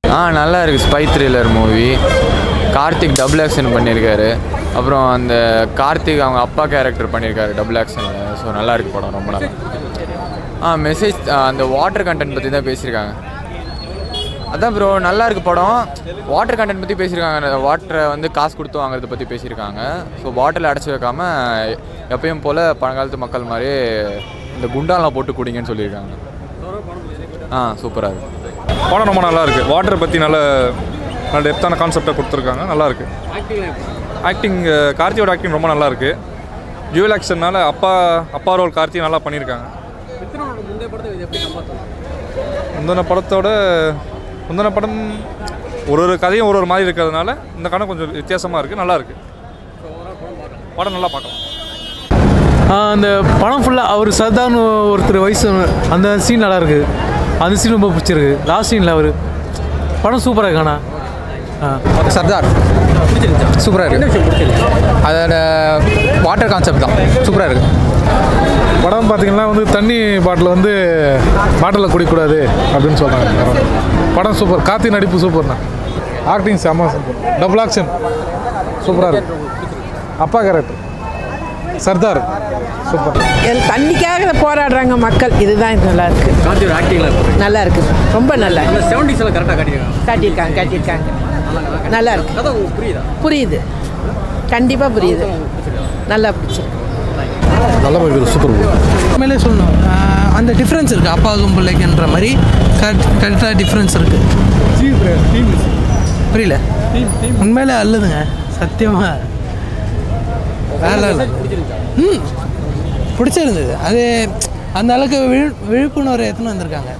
ஆ நல்லா இருக்குது spy thriller movie Karthik double action பண்ணியிருக்காரு அப்புறம் அந்த கார்த்திக் அவங்க அப்பா கேரக்டர் பண்ணியிருக்காரு டபுள் ஆக்ஷனில் ஸோ நல்லா இருக்கு படம் ரொம்ப நல்லா ஆ மெசேஜ் அந்த வாட்டர் கண்டென்ட் பற்றி தான் பேசியிருக்காங்க அதான் ப்ரோ நல்லா இருக்கு படம் வாட்டர் கண்டென்ட் பற்றி பேசியிருக்காங்க வாட்டரை வந்து காசு கொடுத்து வாங்குறத பற்றி பேசியிருக்காங்க ஸோ பாட்டில் அடைச்சி வைக்காம எப்பயும் போல் பழங்காலத்து மக்கள் மாதிரி இந்த குண்டாலாம் போட்டு குடிங்கன்னு சொல்லியிருக்காங்க ஆ சூப்பராக இருக்கு படம் ரொம்ப நல்லா இருக்கு வாட்டரை பற்றி நல்ல நல்ல டெப்த்தான கான்செப்டை கொடுத்துருக்காங்க நல்லா இருக்கு ஆக்டிங் கார்த்தியோட ஆக்டிங் ரொம்ப நல்லா இருக்கு ஜுவல் ஆக்ஷன்னால அப்பா அப்பா ரோல் கார்த்தி நல்லா பண்ணியிருக்காங்க முந்தின படத்தோட முந்தின படம் ஒரு ஒரு கதையும் ஒரு ஒரு மாதிரி இருக்கிறதுனால இந்த கணக்கு கொஞ்சம் வித்தியாசமாக இருக்குது நல்லா இருக்கு படம் நல்லா பார்க்கலாம் அந்த படம் ஃபுல்லாக அவர் சர்தார்னு ஒருத்தர் வயசு அந்த சீன் நல்லா இருக்கு அந்த சீன் ரொம்ப பிடிச்சிருக்கு லாஸ்ட் சீனில் அவர் படம் சூப்பராக இருக்காண்ணா ஆ சர்தார் சூப்பராக இருக்கு அதோட வாட்டர் கான்செப்ட் தான் சூப்பராக இருக்கு படம் பார்த்தீங்கன்னா வந்து தண்ணி பாட்டில் வந்து பாட்டிலில் குடிக்கக்கூடாது அப்படின்னு சொல்கிறாங்க படம் சூப்பர் கார்த்தி நடிப்பு சூப்பர்ண்ணா ஆக்டிங் செம்ம சூப்பர் டபுள் ஆக்ஷன் சூப்பராக இருக்கு அப்பா கேரக்டர் சர்தார் சூப்பர் எல் தண்ணிக்காக போராடுறாங்க மக்கள் இதுதான் இது நல்லா இருக்கு கார்த்தியோட ஆக்டிங்லாம் நல்லா இருக்கு ரொம்ப நல்லா இருக்கு. செவன்டிஸ்லாம் கரெக்டாக காட்டியிருக்காங்க காட்டியிருக்காங்க காட்டியிருக்காங்க நல்லா இருக்கு கதை உங்களுக்கு புரியுதா புரியுது கண்டிப்பாக புரியுது நல்லா பிடிச்சிருக்கு நல்ல மூவி சூப்பர் உண்மையிலே சொல்லணும் ஆஹ் அந்த டிஃப்ரென்ஸ் இருக்குது அப்பாவுக்கும் பிள்ளைக்குன்ற மாதிரி கரெக்ட் கரெக்டாக டிஃப்ரென்ஸ் இருக்குது புரியல உண்மையிலே அல்லதுங்க சத்தியமாக வேலை இல்லை ம் பிடிச்சிருந்தது அது அந்த அளவுக்கு விழி விழிப்புணர்வு எடுத்துன்னு வந்திருக்காங்க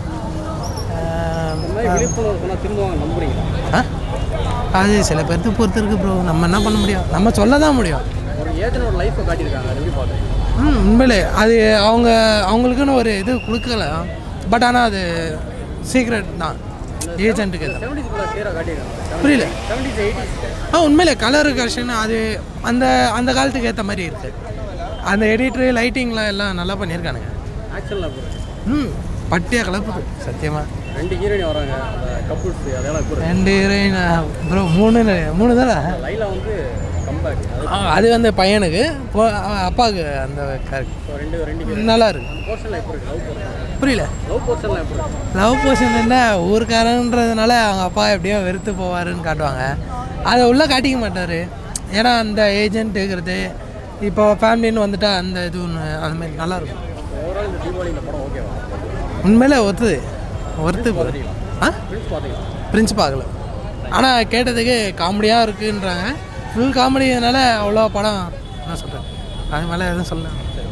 ஆஹ் விழிப்புணர்வு சொன்னால் திரும்புவாங்க நம்புறீங்க ஆ? அது சில பேர்த்து பொறுத்து இருக்கு ப்ரோ நம்ம என்ன பண்ண முடியும் நம்ம சொல்ல தான் முடியும் ஒரு ஏஜனோட லைஃப்பை காட்டியிருக்காங்க அது எப்படி பார்க்குறீங்க ம் உண்மையிலே அது அவங்க அவங்களுக்குன்னு ஒரு இது கொடுக்கல பட் ஆனால் அது சீக்ரெட் தான் ஏஜென்ட்டுக்கு தான் செவன்டிஸ்க்குள்ள கிளியராக காட்டியிருக்காங்க புரியல செவன்டிஸ் எயிட்டிஸ் ஆ உண்மையிலே கலர் கரெக்ஷன் அது அந்த அந்த காலத்துக்கு ஏற்ற மாதிரி இருக்குது அந்த எடிட்ரு லைட்டிங்லாம் எல்லாம் நல்லா பண்ணியிருக்கானுங்க ஆக்ஷனில் போகிறேன் ம் பட்டியாக கலப்புது சத்தியமாக ரெண்டு ஹீரோயின் வராங்க அந்த கப்புள்ஸ் அதெல்லாம் இப்போ ரெண்டு ஹீரோயின் ப்ரோ மூணு மூணு தானே லைலா வந்து கம்பேக் அது ஆ, அது வந்து பையனுக்கு பொ- அப்பாவுக்கு அந்த character. இப்போ ரெண்டு ரெண்டு நல்லா இருக்கு அந்த போர்ஷனில் எப்படி இருக்கு லவ் போர்ஷன் புரியல லவ் போர்ஷன்லாம் எப்படி இருக்கு லவ் போர்ஷன் என்ன ஊருக்காரன்றதுனால அவங்க அப்பா எப்படியோ வெறுத்து போவாருன்னு காட்டுவாங்க அதை உள்ளே காட்டிக்க மாட்டார் ஏன்னா அந்த ஏஜென்ட்டுங்கிறது இப்போ ஃபேமிலின்னு வந்துட்டா அந்த இது ஒன்று அது மாதிரி நல்லாயிருக்கும் ஓவரால் இந்த தீபாவளி இந்த படம் ஓகேவா உண்மையிலே ஒத்துது ஒருத்து ஆ ஃப்ரெண்ட்ஸ் பார்த்தீங்களா பிரின்ஸ் பார்க்கல ஆனால் கேட்டதுக்கு காமெடியாக இருக்குன்றாங்க ஃபுல் காமெடினால அவ்வளோ படம் என்ன சொல்கிறேன் அது மேலே எதுவும் சொல்ல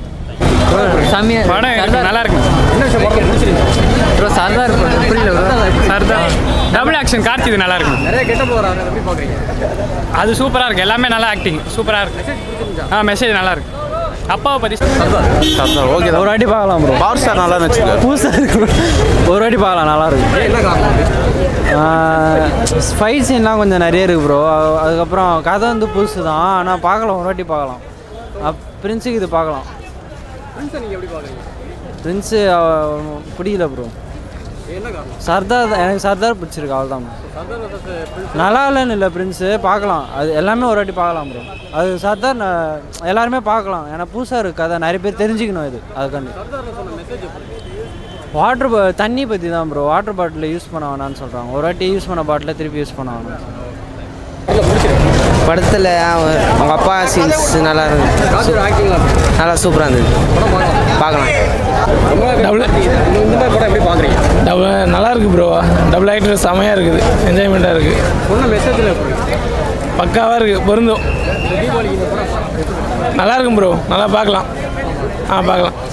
படம் நல்லா இருக்கு என்ன விஷயம் படம் பிடிச்சிருக்கு ப்ரோ சர்தார் புரியல சர்தார் டபுள் ஆக்ஷன் கார்த்திக் நல்லா இருக்கு நிறைய கெட்டப் வராங்க அதை எப்படி பார்க்குறீங்க அது சூப்பராக இருக்கு எல்லாமே நல்லா ஆக்டிங் சூப்பராக இருக்கு ஆ மெசேஜ் நல்லா இருக்கு அப்பாவை பற்றி ஓகே ஒரு வாட்டி பார்க்கலாம் ப்ரோ பவர் ஸ்டார் நல்லா வச்சுக்கோ புதுசாக இருக்கு bro. ஒரு வாட்டி பார்க்கலாம் நல்லா இருக்கும் என்ன காரணம் ஃபைட் சீன்லாம் கொஞ்சம் நிறைய இருக்குது ப்ரோ அதுக்கப்புறம் கதை வந்து புதுசு தான் ஆனால் பார்க்கலாம் ஒரு வாட்டி பார்க்கலாம் அப் பிரின்ஸுக்கு இது பார்க்கலாம் ஃப்ரெண்ட்ஸை நீங்கள் எப்படி பார்க்குறீங்க பிரின்ஸு பிடிக்கல ப்ரோ என்ன காரணம் சர்தார் தான் எனக்கு சர்தார் பிடிச்சிருக்கு அவள் தான் சர்தார் versus பிரின்ஸ் நல்லா இல்லைன்னு இல்லை பிரின்ஸு பார்க்கலாம் அது எல்லாமே ஒரு வாட்டி பார்க்கலாம் ப்ரோ அது சர்தார் ந- எல்லாருமே பார்க்கலாம் ஏன்னா புதுசாக இருக்குது கதை நிறைய பேர் தெரிஞ்சுக்கணும் இது அதுக்காண்டி சர்தாரில் சொன்ன மெசேஜ் எப்படி வாட்டர் பா தண்ணி பற்றி தான் ப்ரோ வாட்டர் பாட்டில் யூஸ் பண்ண வேணாம்னு சொல்கிறாங்க ஒரு வாட்டி யூஸ் பண்ண பாட்டிலை திருப்பி யூஸ் பண்ண வேணாம் படத்தில் அவங்க அப்பா சீன்ஸ் நல்லா இருந்தது கார்த்தியோட ஆக்டிங்லாம் நல்லா சூப்பராக இருந்தது படம் பார்க்கலாம் பார்க்கலாம் ரொம்ப இந்த இந்த மாதிரி படம் எப்படி பார்க்குறீங்க டபுள் நல்லா இருக்கு ப்ரோ டபுள் ஆக்டர் செமையாக இருக்குது என்ஜாய்மெண்ட்டாக இருக்குது சொன்ன மெசேஜில் எப்படி இருக்கு? பக்காவாக இருக்குது பொருந்தும் இந்த தீபாவளிக்கு இந்த படம் நல்லா இருக்கும் ப்ரோ நல்லா பார்க்கலாம் ஆ பார்க்கலாம்